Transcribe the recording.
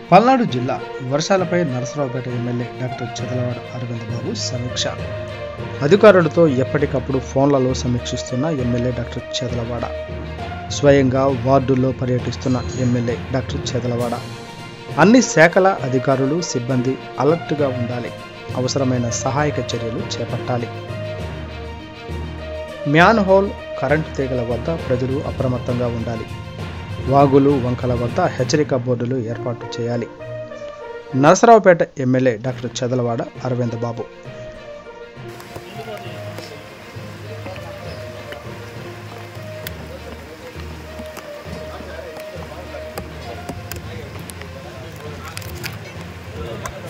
పల్నాడు జిల్లా వర్షాలపై Narasaraopet MLA doctor Chadalavada Aravind Babu సమీక్ష అధికారులతో ఎప్పటికప్పుడు ఫోన్లలో సమీక్షిస్తున్న ఎమ్మెల్యే డాక్టర్ చెదలవాడ స్వయంగా వార్డుల్లో పర్యటిస్తున్న ఎమ్మెల్యే డాక్టర్ చెదలవాడ అన్ని శాఖల అధికారులు సిబ్బంది అలర్ట్గా ఉండాలి అవసరమైన సహాయక చర్యలు చేపట్టాలి మ్యాన్ హోల్ కరెంటు తీగల వద్ద ప్రజలు అప్రమత్తంగా ఉండాలి వాగులు వంకల వద్ద హెచ్చరిక బోర్డులు ఏర్పాటు చేయాలి నరసరావుపేట ఎమ్మెల్యే డాక్టర్ చదలవాడ అరవింద్ బాబు